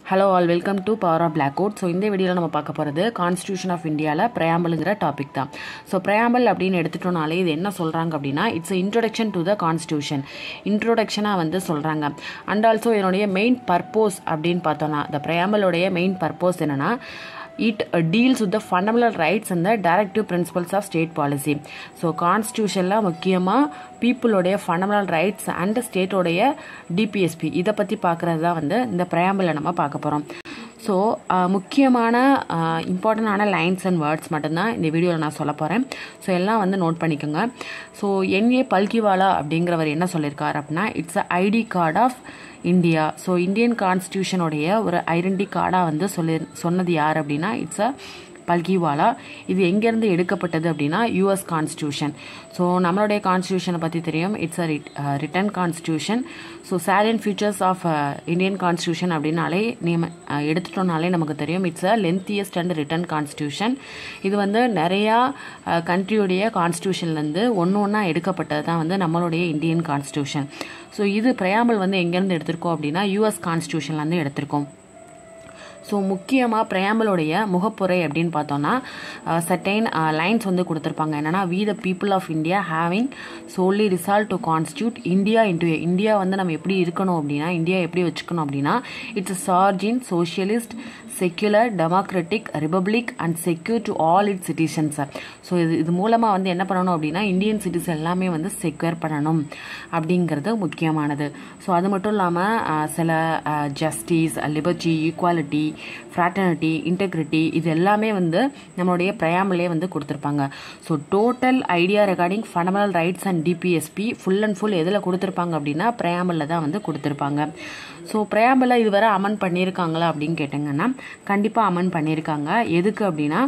hello all welcome to power of blackout so இந்த வீடியோவில் நம்ம பார்க்க போகிறது கான்ஸ்டியூஷன் ஆஃப் இந்தியாவில் பிரயாம்பலுங்கிற டாபிக் தான் ஸோ பிரயாம்பல் அப்படின்னு எடுத்துட்டோம்னாலே இது என்ன சொல்கிறாங்க அப்படின்னா it's introduction to the constitution இன்ட்ரோடக்ஷனாக வந்து சொல்கிறாங்க அண்ட் ஆல்சோ இதனுடைய மெயின் பர்போஸ் அப்படின்னு பார்த்தோன்னா இந்த பிரயாம்பலுடைய மெயின் பர்போஸ் என்னென்னா it deals with the fundamental rights and the directive principles of state policy so கான்ஸ்டியூஷனில் முக்கியமாக பீப்புளோடைய ஃபண்டமெண்டல் ரைட்ஸ் அண்ட் ஸ்டேட்டோடைய டிபிஎஸ்பி இதை பற்றி பார்க்குறது தான் வந்து இந்த பிரயாம்பிளை நம்ம பார்க்க போகிறோம் ஸோ முக்கியமான இம்பார்ட்டண்டான லைன்ஸ் அண்ட் வேர்ட்ஸ் மட்டும்தான் இந்த வீடியோவில் நான் சொல்ல போகிறேன் ஸோ எல்லாம் வந்து நோட் பண்ணிக்கோங்க ஸோ என்ஏ பல்கிவாலா அப்படிங்கிறவர் என்ன சொல்லியிருக்கார் அப்படின்னா it's a ID card of India so Indian கான்ஸ்டியூஷனுடைய ஒரு ஐடென்டி கார்டாக வந்து சொல்லி சொன்னது யார் அப்படின்னா இட்ஸ் அ பல்கிவாலா இது எங்கேருந்து எடுக்கப்பட்டது அப்படின்னா யூஎஸ் கான்ஸ்டியூஷன் ஸோ நம்மளுடைய கான்ஸ்டியூஷனை பற்றி தெரியும் it's a written constitution so salient features of Indian constitution அப்படின்னாலே நேம எடுத்துட்டோம்னாலே நமக்கு தெரியும் it's a lengthiest and written constitution இது வந்து நிறையா கண்ட்ரியுடைய கான்ஸ்டியூஷன்லேருந்து ஒன்று ஒன்றா எடுக்கப்பட்டது தான் வந்து நம்மளுடைய இந்தியன் கான்ஸ்டியூஷன் ஸோ இது பிரயாம்பல் வந்து எங்கேருந்து எடுத்திருக்கோம் அப்படின்னா யூஎஸ் கான்ஸ்டியூஷன்லேருந்து எடுத்திருக்கோம் ஸோ முக்கியமாக பிரயாம்பலுடைய முகப்புரை அப்படின்னு பார்த்தோன்னா சர்டைன் லைன்ஸ் வந்து கொடுத்துருப்பாங்க என்னென்னா we the people of India having solemnly resolved to constitute India into India வந்து நம்ம எப்படி இருக்கணும் அப்படின்னா இந்தியா எப்படி வச்சுக்கணும் அப்படின்னா it's sovereign socialist secular democratic republic and secure to all it citizens so இது இது மூலமாக வந்து என்ன பண்ணணும் அப்படின்னா இந்தியன் சிட்டிஸ் எல்லாமே வந்து செக்யூர் பண்ணணும் அப்படிங்கிறது முக்கியமானது ஸோ அது மட்டும் இல்லாமல் சில justice liberty equality fraternity integrity இது எல்லாமே வந்து நம்மளுடைய பிரயாமலே வந்து கொடுத்துருப்பாங்க so total idea regarding fundamental rights and DPSP full and full எதில் கொடுத்துருப்பாங்க அப்படின்னா பிரயாமலில் தான் வந்து கொடுத்துருப்பாங்க ஸோ பிரயாம்பலில் இதுவரை அமன் பண்ணியிருக்காங்களா அப்படின்னு கேட்டிங்கன்னா கண்டிப்பாக அமன் பண்ணியிருக்காங்க எதுக்கு அப்படின்னா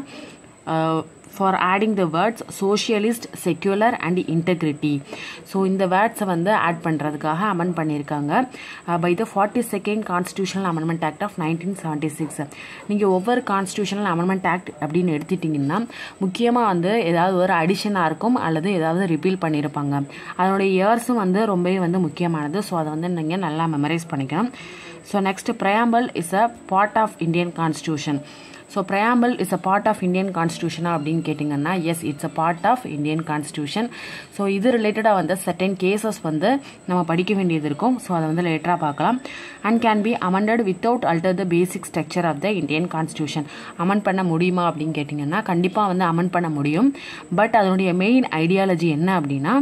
for adding the words socialist secular and integrity so இந்த வேர்ட்ஸை வந்து ஆட் பண்ணுறதுக்காக அமெண்ட் பண்ணியிருக்காங்க by the forty second constitutional amendment act of nineteen seventy six நீங்கள் ஒவ்வொரு கான்ஸ்டியூஷனல் அமெண்ட்மெண்ட் ஆக்ட் அப்படின்னு எடுத்துட்டிங்கன்னா முக்கியமாக வந்து ஏதாவது ஒரு அடிஷனாக இருக்கும் அல்லது ஏதாவது ரிப்பீல் பண்ணியிருப்பாங்க அதனுடைய இயர்ஸும் வந்து ரொம்பவே வந்து முக்கியமானது ஸோ அதை வந்து நீங்கள் நல்லா மெமரைஸ் பண்ணிக்கணும் so next preamble is a part of Indian constitution so preamble is a part of Indian கான்ஸ்டியூஷனா அப்படின்னு கேட்டிங்கன்னா yes it's a part of Indian constitution so இது ரிலேட்டடாக வந்து சர்டன் கேசஸ் வந்து நம்ம படிக்க வேண்டியது இருக்கும் ஸோ அதை வந்து லேட்டராக பார்க்கலாம் and can be amended without alter the basic structure of the Indian constitution amend பண்ண முடியுமா அப்படின்னு கேட்டிங்கன்னா கண்டிப்பாக வந்து அமெண்ட் பண்ண முடியும் பட் அதனுடைய மெயின் ஐடியாலஜி என்ன அப்படின்னா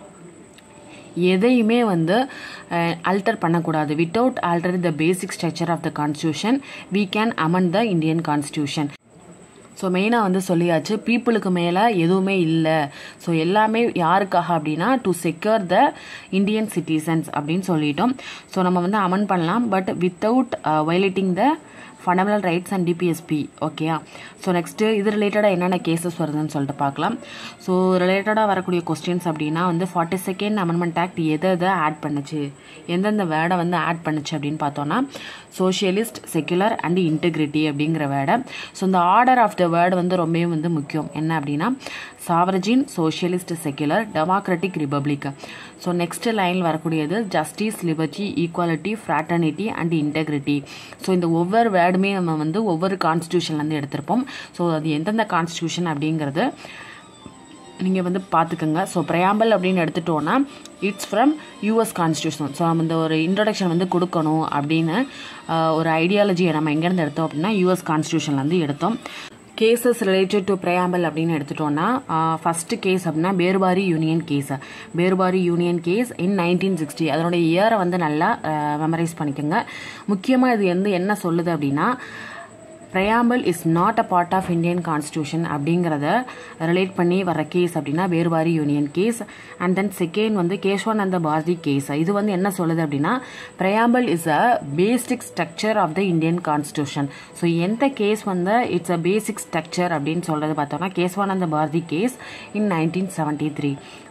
எதையுமே வந்து அல்டர் பண்ணக்கூடாது without alter the basic structure of the constitution we can amend the Indian constitution so மெயினாக வந்து சொல்லியாச்சு பீப்புளுக்கு மேலே எதுவுமே இல்லை ஸோ எல்லாமே யாருக்காக அப்படின்னா to secure the Indian citizens அப்படின்னு சொல்லிட்டோம் ஸோ நம்ம வந்து அமன் பண்ணலாம் but without violating the fundamental rights and DPSP ஓகேயா ஸோ நெக்ஸ்ட்டு இது ரிலேட்டடாக என்னென்ன கேசஸ் வருதுன்னு சொல்லிட்டு பார்க்கலாம் ஸோ ரிலேட்டடாக வரக்கூடிய கொஸ்டின்ஸ் அப்படின்னா வந்து ஃபார்ட்டி செகண்ட் அமெண்ட்மெண்ட் ஆக்ட் எதை எதை ஆட் பண்ணுச்சு எந்தெந்த வேர்டை வந்து ஆட் பண்ணுச்சு அப்படின்னு பார்த்தோன்னா சோஷியலிஸ்ட் செக்குலர் அண்ட் இன்டெகிரிட்டி அப்படிங்கிற வேர்டை ஸோ இந்த ஆர்டர் ஆஃப் த வேர்டு வந்து ரொம்பவே வந்து முக்கியம் என்ன அப்படின்னா sovereign socialist secular democratic republic so next லைனில் வரக்கூடியது justice liberty equality fraternity and integrity so இந்த ஒவ்வொரு வேர்டுமே நம்ம வந்து ஒவ்வொரு கான்ஸ்டியூஷன்லேருந்து எடுத்திருப்போம் ஸோ அது எந்தெந்த கான்ஸ்டியூஷன் அப்படிங்கிறது நீங்கள் வந்து பார்த்துக்கோங்க ஸோ பிரயாம்பல் அப்படின்னு எடுத்துட்டோன்னா it's from US constitution so நம்ம இந்த ஒரு இன்ட்ரடக்ஷன் வந்து கொடுக்கணும் அப்படின்னு ஒரு ஐடியாலஜியை நம்ம எங்கேருந்து எடுத்தோம் அப்படின்னா யூஎஸ் கான்ஸ்டியூஷன்லேருந்து எடுத்தோம் கேசஸ் ரிலேட்டட் டு பிரயாம்பல் அப்படின்னு எடுத்துட்டோம்னா ஃபஸ்ட்டு கேஸ் அப்படின்னா Berubari union case Berubari union case in nineteen sixty அதனுடைய இயரை வந்து நல்லா மெமரைஸ் பண்ணிக்கோங்க முக்கியமாக இது வந்து என்ன சொல்லுது அப்படின்னா preamble is not a part of Indian constitution அப்படிங்கிறத ரிலேட் பண்ணி வர கேஸ் அப்படின்னா Berubari union case and then second வந்து கேஷ்வானந்த பாரதி கேஸ் இது வந்து என்ன சொல்லுது அப்படின்னா preamble is a basic structure of the Indian constitution so எந்த கேஸ் வந்து இட்ஸ் அ பேசிக் ஸ்ட்ரக்சர் அப்படின்னு சொல்றது பார்த்தோம்னா Kesavananda Bharati case in nineteen seventy three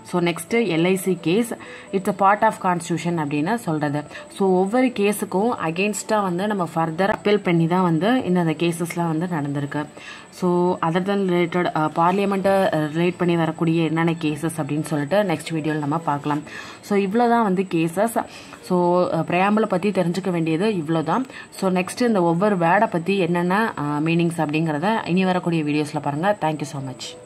so next LIC case it's a part of constitution அப்படின்னு சொல்கிறது ஸோ ஒவ்வொரு கேஸுக்கும் அகெயின்ஸ்டாக வந்து நம்ம ஃபர்தர் அப்பீல் பண்ணி தான் வந்து இந்த கேசஸ்லாம் வந்து நடந்திருக்கு ஸோ அதர் தன் ரிலேட்டட் பார்லிமெண்ட்டை ரிலேட் பண்ணி வரக்கூடிய என்னென்ன கேசஸ் அப்படின்னு சொல்லிட்டு நெக்ஸ்ட் வீடியோவில் நம்ம பார்க்கலாம் ஸோ இவ்வளோ தான் வந்து கேசஸ் ஸோ பிரயாம்பிளை பற்றி தெரிஞ்சுக்க வேண்டியது இவ்வளோ தான் ஸோ நெக்ஸ்ட் இந்த ஒவ்வொரு வேர்டை பற்றி என்னென்ன மீனிங்ஸ் அப்படிங்கிறத இனி வரக்கூடிய வீடியோஸில் பாருங்கள் தேங்க்யூ ஸோ மச்